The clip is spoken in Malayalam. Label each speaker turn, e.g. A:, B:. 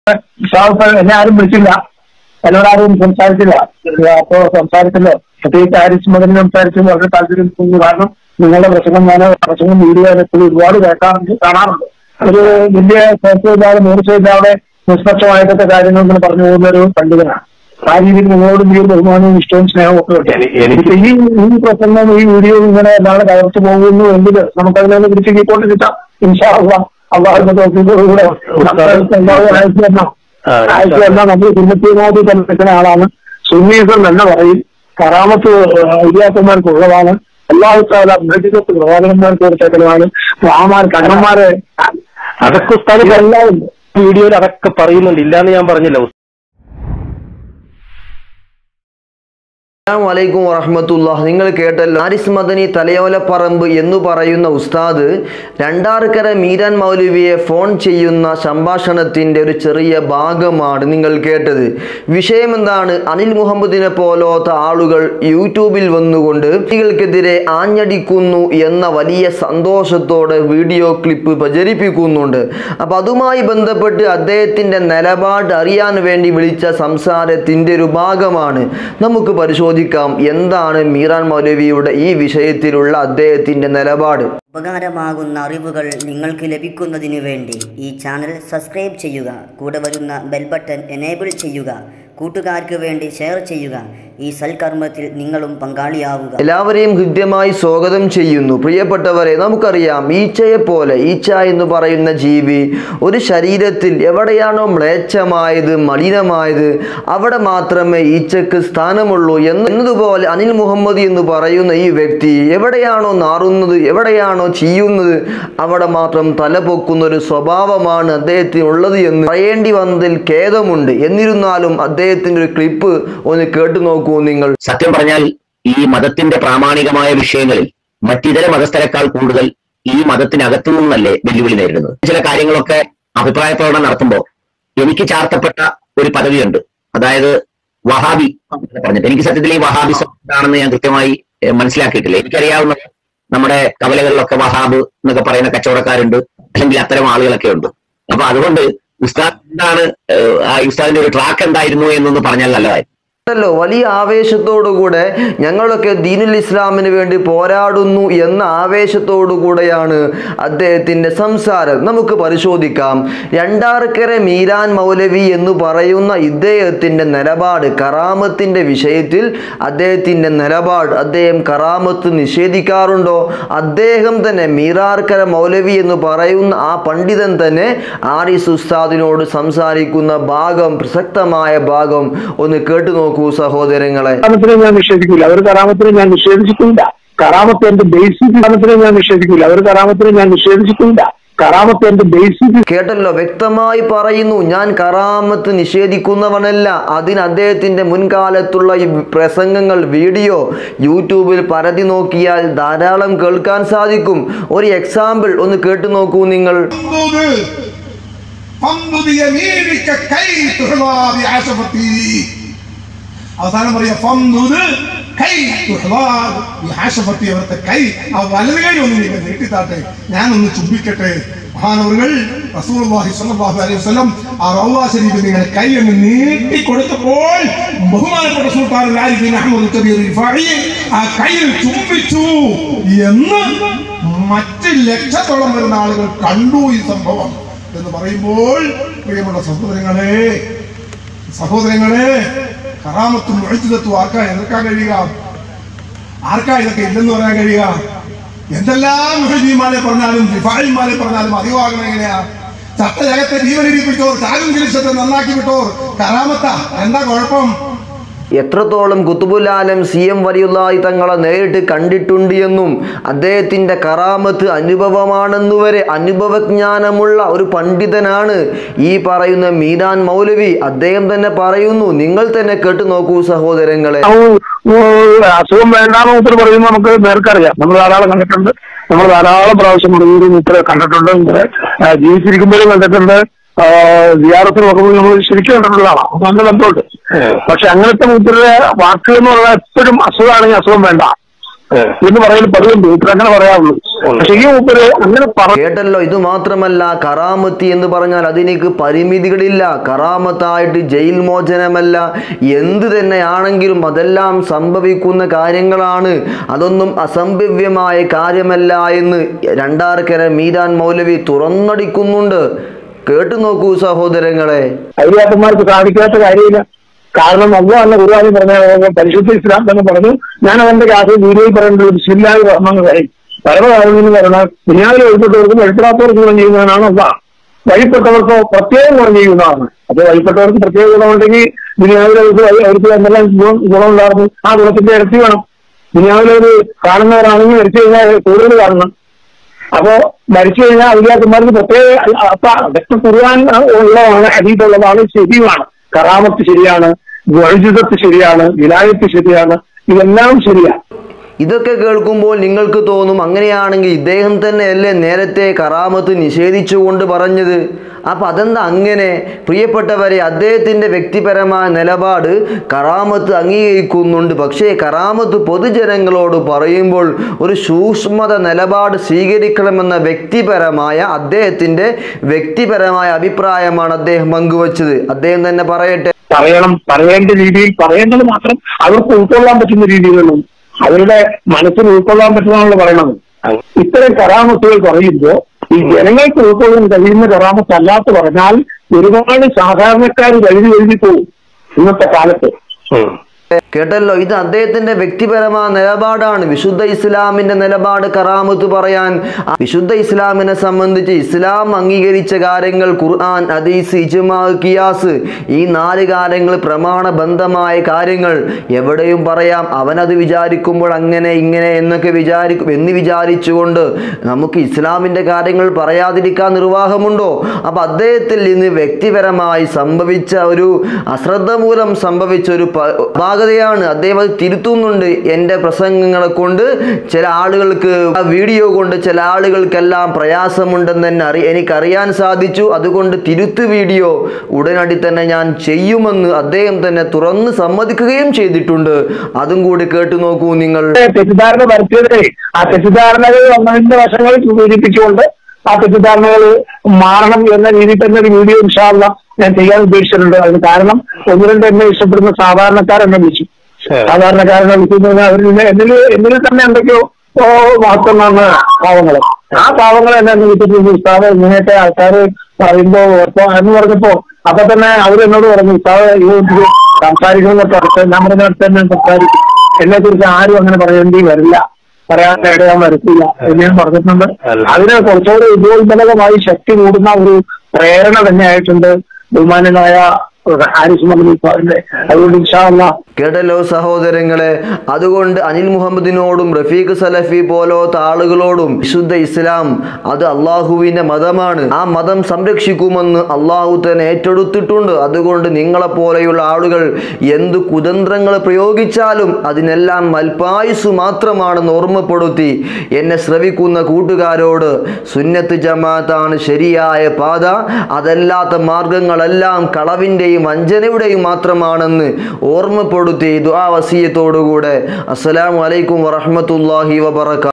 A: സാഹു എന്നെ ആരും വിളിച്ചില്ല എന്നോട് ആരും സംസാരിച്ചില്ല അപ്പോ സംസാരിച്ചല്ലോ പ്രത്യേകിച്ച് ഹാരിസ് മകൻ സംസാരിച്ചു വളരെ താല്പര്യം തോന്നി കാരണം നിങ്ങളുടെ പ്രസംഗം ഞാൻ പ്രസംഗം വീഡിയോ എപ്പോഴും ഒരുപാട് കേൾക്കാറുണ്ട് കാണാറുണ്ട് ഒരു വലിയ കുഴപ്പമില്ലാതെ മൂർച്ചയില്ലാതെ നിഷ്പക്ഷമായിട്ടൊക്കെ കാര്യങ്ങൾ ഇങ്ങനെ പറഞ്ഞു പോകുന്ന ഒരു പണ്ഡിതനാണ് ആ രീതിയിൽ നിങ്ങളോട് ഈ ബഹുമാനവും ഇഷ്ടവും സ്നേഹവും ഒക്കെ ഉണ്ട് എനിക്ക് ഈ ഈ പ്രസംഗം ഈ വീഡിയോ ഇങ്ങനെ എല്ലാവരും കവർച്ചു പോകുന്നു എങ്കിൽ നമുക്കതിനെ പിടിച്ച് കീപ്പോട്ട് കിട്ടാം ഇൻഷാ അള്ളാഹ് അള്ളാഹുന്റെ തോക്കിലൂടെ
B: ആ,
A: ആയിരത്തി എന്നാൽ നമ്മൾ സുന്നത്തിനോട് നിൽക്കുന്ന ആളാണ് സുന്നീസം തന്നെ പറയും കറാമത്ത് ഇല്ലാത്തമാർക്ക് ഉള്ളതാണ് അള്ളാഹു താല മൃഗത്ത് പ്രവാചകന്മാർക്ക് കൊടുത്തേക്കലാണ് രാമാർ കണ്ണന്മാരെ
B: അതൊക്കെ ഉസ്താദ്
A: എല്ലാം ഉണ്ട്
B: വീഡിയോയിൽ അതൊക്കെ പറയുന്നുണ്ട് ഇല്ലാന്ന് ഞാൻ പറഞ്ഞില്ല
C: അസ്സാം വലൈക്കും വറഹമത്തുള്ള നിങ്ങൾ കേട്ടല്ലോ ആരിസ് മദനി തലയോലപ്പറമ്പ് എന്ന് പറയുന്ന ഉസ്താദ് രണ്ടാർക്കര മീരാൻ മൗലവിയെ ഫോൺ ചെയ്യുന്ന സംഭാഷണത്തിൻ്റെ ഒരു ചെറിയ ഭാഗമാണ് നിങ്ങൾ കേട്ടത് വിഷയം എന്താണ് അനിൽ മുഹമ്മദിനെ പോലത്തെ ആളുകൾ യൂട്യൂബിൽ വന്നുകൊണ്ട് കുട്ടികൾക്കെതിരെ ആഞ്ഞടിക്കുന്നു എന്ന വലിയ സന്തോഷത്തോടെ വീഡിയോ ക്ലിപ്പ് പ്രചരിപ്പിക്കുന്നുണ്ട് അപ്പം അതുമായി ബന്ധപ്പെട്ട് അദ്ദേഹത്തിൻ്റെ നിലപാട് അറിയാൻ വേണ്ടി വിളിച്ച സംസാരത്തിൻ്റെ ഒരു ഭാഗമാണ് നമുക്ക് പരിശോധിക്കാം എന്താണ് മീറാൻ മൗലവിയുടെ ഈ വിഷയത്തിലുള്ള അദ്ദേഹത്തിൻ്റെ നിലപാട്
D: ഉപകാരമാകുന്ന അറിവുകൾ നിങ്ങൾക്ക് ലഭിക്കുന്നതിനു വേണ്ടി ഈ ചാനൽ സബ്സ്ക്രൈബ് ചെയ്യുക കൂടെ വരുന്ന ബെൽ ബട്ടൺ എനേബിൾ ചെയ്യുക കൂട്ടുകാർക്ക് വേണ്ടി ഷെയർ ചെയ്യുക ഈ സൽക്കർമ്മത്തിൽ നിങ്ങളും പങ്കാളിയാവുക
C: എല്ലാവരെയും ഹൃദ്യമായി സ്വാഗതം ചെയ്യുന്നു പ്രിയപ്പെട്ടവരെ നമുക്കറിയാം ഈച്ചയെ പോലെ ഈച്ച എന്ന് പറയുന്ന ജീവി ഒരു ശരീരത്തിൽ എവിടെയാണോ മ്ലേച്ഛമായത് മലിനമായത് അവിടെ മാത്രമേ ഈച്ചക്ക് സ്ഥാനമുള്ളൂ എന്ന് എന്നതുപോലെ അനിൽ മുഹമ്മദ് എന്ന് പറയുന്ന ഈ വ്യക്തി എവിടെയാണോ നാറുന്നത് എവിടെയാണോ ചെയ്യുന്നത് അവിടെ മാത്രം തലപൊക്കുന്ന ഒരു സ്വഭാവമാണ് അദ്ദേഹത്തിന് ഉള്ളത് എന്ന് പറയേണ്ടി വന്നതിൽ ഖേദമുണ്ട് എന്നിരുന്നാലും അദ്ദേഹത്തിൻ്റെ ഒരു ക്ലിപ്പ് ഒന്ന് കേട്ടു നോക്കൂ നിങ്ങൾ
E: സത്യം പറഞ്ഞാൽ ഈ മതത്തിന്റെ പ്രാമാണികമായ വിഷയങ്ങളിൽ മറ്റിതര മതസ്ഥരെക്കാൾ കൂടുതൽ ഈ മതത്തിനകത്തു നിന്നല്ലേ വെല്ലുവിളി നേരിടുന്നത് ചില കാര്യങ്ങളൊക്കെ അഭിപ്രായ പ്രകടനം നടത്തുമ്പോൾ എനിക്ക് ചാർത്തപ്പെട്ട ഒരു പദവിയുണ്ട് അതായത് വഹാബി എന്ന് പറഞ്ഞിട്ട് എനിക്ക് സത്യത്തിൽ ഈ വഹാബി എന്താണെന്ന് ഞാൻ കൃത്യമായി ഏഹ്, മനസ്സിലാക്കിയിട്ടില്ല എനിക്കറിയാവുന്ന നമ്മുടെ കവലകളിലൊക്കെ വഹാബ് എന്നൊക്കെ പറയുന്ന കച്ചവടക്കാരുണ്ട് അല്ലെങ്കിൽ അത്തരം ആളുകളൊക്കെ ഉണ്ട് അപ്പൊ അതുകൊണ്ട് ഉസ്താദ് എന്താണ് ഏഹ്, ആ ഉസ്താദിന്റെ ഒരു ട്രാക്ക് എന്തായിരുന്നു എന്നൊന്ന് പറഞ്ഞാൽ നല്ലതായിരുന്നു
C: ല്ലോ വലിയ ആവേശത്തോടുകൂടെ ഞങ്ങളൊക്കെ ദീനുൽ ഇസ്ലാമിന് വേണ്ടി പോരാടുന്നു എന്ന ആവേശത്തോടുകൂടെയാണ് അദ്ദേഹത്തിൻ്റെ സംസാരം നമുക്ക് പരിശോധിക്കാം രണ്ടാർക്കര മീരാൻ മൗലവി എന്ന് പറയുന്ന ഇദ്ദേഹത്തിൻ്റെ നിലപാട് കറാമത്തിൻ്റെ വിഷയത്തിൽ അദ്ദേഹത്തിൻ്റെ നിലപാട് അദ്ദേഹം കറാമത്ത് നിഷേധിക്കാറുണ്ടോ അദ്ദേഹം തന്നെ മീറാർക്കര മൗലവി എന്ന് പറയുന്ന ആ പണ്ഡിതൻ തന്നെ ആരിസ് ഉസ്താദിനോട് സംസാരിക്കുന്ന ഭാഗം പ്രസക്തമായ ഭാഗം ഒന്ന് കേട്ടു നോക്കൂ സഹോദരങ്ങളെ
A: കറാമത്തിനെ ഞാൻ നിഷേധിക്കില്ല അവർ കറാമത്തിനെ ഞാൻ നിഷേധിച്ചിട്ടില്ല കറാമത്ത് എന്റെ ബേസിക് കറാമത്തിനെ ഞാൻ നിഷേധിക്കില്ല അവർ കറാമത്തിനെ ഞാൻ നിഷേധിച്ചിട്ടില്ല കറാമത്ത് എന്റെ ബേസിക്
C: കേട്ടല്ലോ വ്യക്തമായി പറയുന്നു ഞാൻ കറാമത്ത് നിഷേധിക്കുന്നവനല്ല അതിന് അദ്ദേഹത്തിൻ്റെ മുൻകാലത്തുള്ള ഈ പ്രസംഗങ്ങൾ വീഡിയോ യൂട്യൂബിൽ പരതി നോക്കിയാൽ ധാരാളം കേൾക്കാൻ സാധിക്കും ഒരു എക്സാമ്പിൾ ഒന്ന് കേട്ടു നോക്കൂ നിങ്ങൾ
F: فامدد فامدد يمينك كي تحظى بعشفتي അവസാനം പറയാ ഫംദുദ് കൈ തുഹ്വാ ബിഹാശഫത്തി അവിടുത്തെ കൈ ആ വലത് കൈ ഒന്ന് നീ നീട്ടിത്താട്ടെ ഞാനൊന്ന് ചുംബിക്കട്ടെ മഹാനവറുകൾ റസൂലുള്ളാഹി സ്വല്ലല്ലാഹു അലൈഹി വസല്ലം ആ റൗള ശരീഫിൽ ഇങ്ങനെ കൈ ഒന്ന് നീട്ടി കൊടുത്തപ്പോൾ ബഹുമാനപ്പെട്ട സുൽത്താൻ ആരിഫിൻ അഹമ്മദ് കബീർ റിഫായി ആ കൈയിൽ ചുംബിച്ചു എന്ന് മറ്റ് ലക്ഷത്തോളം വരുന്ന ആളുകൾ കണ്ടു ഈ സംഭവം എന്ന് പറയുമ്പോൾ പ്രിയമുള്ള സഹോദരങ്ങളെ സഹോദരങ്ങളെ കറാമത്തും ഒഴിച്ചിലെത്തും ആർക്കാ എതിർക്കാൻ കഴിയുക ആർക്കാ ഇതൊക്കെ ഇല്ലെന്ന് പറയാൻ കഴിയുക എന്തെല്ലാം മുഹജിമാരെ പറഞ്ഞാലും റിഫായിമാരെ പറഞ്ഞാലും അറിവാകണം എങ്ങനെയാ ചത്ത ജഗത്തെ ജീവനിരിപ്പിച്ചോർ ചാലും കിരിശത്തെ നന്നാക്കി വിട്ടോർ കറാമത്ത എന്താ കുഴപ്പം
C: എത്രത്തോളം കുത്തുബുലാലം സി എം വലിയുള്ളായി തങ്ങളെ നേരിട്ട് കണ്ടിട്ടുണ്ട് എന്നും അദ്ദേഹത്തിൻ്റെ കറാമത്ത് അനുഭവമാണെന്നുവരെ അനുഭവജ്ഞാനമുള്ള ഒരു പണ്ഡിതനാണ് ഈ പറയുന്ന മീരാൻ മൗലവി അദ്ദേഹം തന്നെ പറയുന്നു നിങ്ങൾ തന്നെ കേട്ടു നോക്കൂ സഹോദരങ്ങളെ
A: അസുഖം വേണ്ടാന്ന് മൂപ്പർ പറയുമ്പോൾ നമുക്ക് നേർക്കറിയാം നമ്മൾ ധാരാളം കണ്ടിട്ടുണ്ട് നമ്മൾ ധാരാളം പ്രാവശ്യം മറുപടി മൂപ്പർ കണ്ടിട്ടുണ്ട് മൂപ്പര് ആ, ജീവിച്ചിരിക്കുമ്പോഴും കണ്ടിട്ടുണ്ട് സിയാറത്തിന് നോക്കുമ്പോൾ നമ്മൾ ശരിക്കും കണ്ടിട്ടുള്ളതാണ് അപ്പൊ അങ്ങനെ ബന്ധമുണ്ട് പക്ഷെ അങ്ങനത്തെ മൂപ്പരുടെ വാക്കുകൾ എന്ന് പറഞ്ഞാൽ എപ്പോഴും അസുഖമാണെങ്കിൽ അസുഖം വേണ്ട എന്ന് പറയുന്നത് പതിവുണ്ട് മൂപ്പര് അങ്ങനെ പറയാവുള്ളൂ പക്ഷെ ഈ മൂപ്പര് അങ്ങനെ പറ
C: കേട്ടല്ലോ ഇത് മാത്രമല്ല കറാമത്തി എന്ന് പറഞ്ഞാൽ അതിനേക്ക് പരിമിതികളില്ല കറാമത്തായിട്ട് ജയിൽ മോചനമല്ല എന്ത് തന്നെയാണെങ്കിലും അതെല്ലാം സംഭവിക്കുന്ന കാര്യങ്ങളാണ് അതൊന്നും അസംഭവ്യമായ കാര്യമല്ല എന്ന് രണ്ടാർക്കര മീരാൻ മൗലവി തുറന്നടിക്കുന്നുണ്ട് കേട്ടു നോക്കൂ സഹോദരങ്ങളെ
A: ഔലിയാക്കന്മാർക്ക് സാധിക്കാത്ത കാര്യമില്ല കാരണം അല്ല അല്ല ഖുർആാനി പറഞ്ഞ പരിശുദ്ധ ഇസ്ലാം തന്നെ പറഞ്ഞു ഞാൻ അവന്റെ കാര്യം വീഡിയോയിൽ പറയേണ്ടത് ബിസ്മില്ലാഹി റഹ്മാൻ റഹീം പരമകാലമെന്ന് പറഞ്ഞാൽ ദുനിയാവിൽ വഴിപ്പെട്ടവർക്കും വഴിപ്പെടാത്തവർക്കും ഗുണം ചെയ്യുന്നതാണ് അല്ല വഴിപ്പെട്ടവർക്ക് പ്രത്യേകം ഗുണം ചെയ്യുന്നതാണ് അപ്പൊ വഴിപ്പെട്ടവർക്ക് പ്രത്യേക ഗുണമുണ്ടെങ്കിൽ ദുനിയാവിൽ അവർക്ക് വഴി- അവർക്ക് എന്തെല്ലാം ഗുണം ഗുണമുണ്ടായിരുന്നു ആ ഗുണത്തിന്റെ ഇരട്ടി വേണം ദുനിയാവിൽ ഒരു കാണുന്നവരാണെങ്കിൽ മരിച്ചു കഴിഞ്ഞാൽ കൂടുതൽ കാണണം അപ്പോ മരിച്ചു കഴിഞ്ഞാൽ ഔലിയാക്കന്മാർക്ക് പ്രത്യേക അപ്പൊ അതൊക്കെ കുറുവാൻ ഉള്ളതാണ് ഹദീദുള്ളതാണ് ശരിയുമാണ് കറാമത്ത് ശരിയാണ് വൈദ്യുതത്ത് ശരിയാണ് വിലായത്ത് ശരിയാണ് ഇതെല്ലാം ശരിയാണ്
C: ഇതൊക്കെ കേൾക്കുമ്പോൾ നിങ്ങൾക്ക് തോന്നും അങ്ങനെയാണെങ്കിൽ ഇദ്ദേഹം തന്നെയല്ലേ നേരത്തെ കറാമത്ത് നിഷേധിച്ചുകൊണ്ട് പറഞ്ഞത് അപ്പം അതെന്താ അങ്ങനെ പ്രിയപ്പെട്ടവരെ അദ്ദേഹത്തിൻ്റെ വ്യക്തിപരമായ നിലപാട് കറാമത്ത് അംഗീകരിക്കുന്നുണ്ട് പക്ഷേ കറാമത്ത് പൊതുജനങ്ങളോട് പറയുമ്പോൾ ഒരു സൂക്ഷ്മത നിലപാട് സ്വീകരിക്കണമെന്ന വ്യക്തിപരമായ അദ്ദേഹത്തിൻ്റെ വ്യക്തിപരമായ അഭിപ്രായമാണ് അദ്ദേഹം പങ്കുവച്ചത് അദ്ദേഹം തന്നെ പറയട്ടെ
A: പറയണം പറയേണ്ട രീതിയിൽ പറയേണ്ടത് മാത്രം അവർക്ക് ഉൾക്കൊള്ളാൻ പറ്റുന്ന രീതിയിലുള്ളൂ അവരുടെ മനസ്സിന് ഉൾക്കൊള്ളാൻ പറ്റുന്നതാണല്ലോ പറയണത് ഇത്തരം കറാമത്തുകൾ പറയുമ്പോൾ ഈ ജനങ്ങൾക്ക് ഉൾക്കൊള്ളാൻ കഴിയുന്ന കറാമത്ത് അല്ലാത്ത പറഞ്ഞാൽ ഒരുപാട് സാധാരണക്കാർ എഴുതി എഴുതി പോകും ഇന്നത്തെ കാലത്ത്
C: കേട്ടല്ലോ ഇത് അദ്ദേഹത്തിന്റെ വ്യക്തിപരമായ നിലപാടാണ് വിശുദ്ധ ഇസ്ലാമിന്റെ നിലപാട് കറാമത്ത് പറയാൻ ആ വിശുദ്ധ ഇസ്ലാമിനെ സംബന്ധിച്ച് ഇസ്ലാം അംഗീകരിച്ച കാര്യങ്ങൾ ഖുർആൻ ഹദീസ് ഇജ്മാ കിയാസ് ഈ നാല് കാര്യങ്ങൾ പ്രമാണബന്ധമായ കാര്യങ്ങൾ എവിടെയും പറയാം അവനത് വിചാരിക്കുമ്പോൾ അങ്ങനെ ഇങ്ങനെ എന്നൊക്കെ വിചാരിക്കും എന്ന് വിചാരിച്ചുകൊണ്ട് നമുക്ക് ഇസ്ലാമിന്റെ കാര്യങ്ങൾ പറയാതിരിക്കാൻ നിർവാഹമുണ്ടോ അപ്പൊ അദ്ദേഹത്തിൽ ഇന്ന് വ്യക്തിപരമായി സംഭവിച്ച ഒരു അശ്രദ്ധ മൂലം സംഭവിച്ച ഒരു പ- അപാകതയാണ് അദ്ദേഹം അത് തിരുത്തുന്നുണ്ട് എൻ്റെ പ്രസംഗങ്ങളെ കൊണ്ട് ചില ആളുകൾക്ക് ആ വീഡിയോ കൊണ്ട് ചില ആളുകൾക്കെല്ലാം പ്രയാസമുണ്ടെന്ന് തന്നെ അറി എനിക്കറിയാൻ സാധിച്ചു അതുകൊണ്ട് തിരുത്ത് വീഡിയോ ഉടനടി തന്നെ ഞാൻ ചെയ്യുമെന്ന് അദ്ദേഹം തന്നെ തുറന്ന് സമ്മതിക്കുകയും ചെയ്തിട്ടുണ്ട് അതും കൂടി കേട്ടു നോക്കൂ നിങ്ങൾ
A: തെറ്റിദ്ധാരണ വരുത്തിയതേ ആ തെറ്റിദ്ധാരണകൾ വന്നതിന്റെ വശങ്ങൾ സൂചിപ്പിച്ചുകൊണ്ട് ആ തെറ്റിദ്ധാരണകൾ മാറണം എന്ന രീതിയിൽ തന്നെ ഒരു വീഡിയോ ഇൻഷാല്ല ഞാൻ ചെയ്യാൻ ഉദ്ദേശിച്ചിട്ടുണ്ട് അതിന് കാരണം ഒന്ന് രണ്ട് എന്നെ ഇഷ്ടപ്പെടുന്ന സാധാരണക്കാരെന്നെ വിളിച്ചു സാധാരണക്കാരനെ വിളിക്കുന്നത് അവരിൽ എന്നിൽ എന്നിൽ തന്നെ എന്തൊക്കെയോ ഓ മഹത്വമാണ് പാവങ്ങള് ആ പാവങ്ങൾ എന്നെ ഒന്ന് വിളിച്ചിട്ട് ഉസ്താവ് ഇങ്ങനെയൊക്കെ ആൾക്കാർ പറയുമ്പോ ഇപ്പൊ എന്ന് പറഞ്ഞപ്പോ അപ്പൊ തന്നെ അവരെന്നോട് പറഞ്ഞു ഉസ്താവ് ഈ വീട്ടില് സംസാരിക്കുന്ന അടുത്ത് ഞാൻ പറഞ്ഞ അടുത്ത് തന്നെ സംസാരിക്കും എന്നെ കുറിച്ച് ആരും അങ്ങനെ പറയേണ്ടി വരില്ല പറയാൻ ഇടയാൻ വരത്തില്ല എന്ന് ഞാൻ പറഞ്ഞിട്ടുണ്ട് അതിന് കുറച്ചുകൂടി ഉദ്യോഗോത്ബലകമായി ശക്തി കൂടുന്ന ഒരു പ്രേരണ തന്നെയായിട്ടുണ്ട് ബഹുമാനനായ ഹാരിസ് മലി സാറിന്റെ അതുകൊണ്ട് ഇൻഷാല്ല
C: കേട്ടല്ലോ സഹോദരങ്ങളെ അതുകൊണ്ട് അനിൽ മുഹമ്മദിനോടും റഫീഖ് സലഫി പോലത്തെ ആളുകളോടും വിശുദ്ധ ഇസ്ലാം അത് അള്ളാഹുവിന്റെ മതമാണ് ആ മതം സംരക്ഷിക്കുമെന്ന് അള്ളാഹു തന്നെ ഏറ്റെടുത്തിട്ടുണ്ട് അതുകൊണ്ട് നിങ്ങളെപ്പോലെയുള്ള ആളുകൾ എന്ത് കുതന്ത്രങ്ങൾ പ്രയോഗിച്ചാലും അതിനെല്ലാം മൽപ്പായുസ് മാത്രമാണെന്ന് ഓർമ്മപ്പെടുത്തി എന്നെ ശ്രവിക്കുന്ന കൂട്ടുകാരോട് സുന്നത്ത് ജമാഅത്താണ് ശരിയായ പാത അതല്ലാത്ത മാർഗങ്ങളെല്ലാം കളവിൻ്റെയും വഞ്ചനയുടെയും മാത്രമാണെന്ന് ഓർമ്മപ്പെടുത്തി ദുആ വസീയത്തോടുകൂടെ അസ്സലാമു അലൈക്കും വറഹ്മത്തുള്ളാഹി വബറകാതുഹു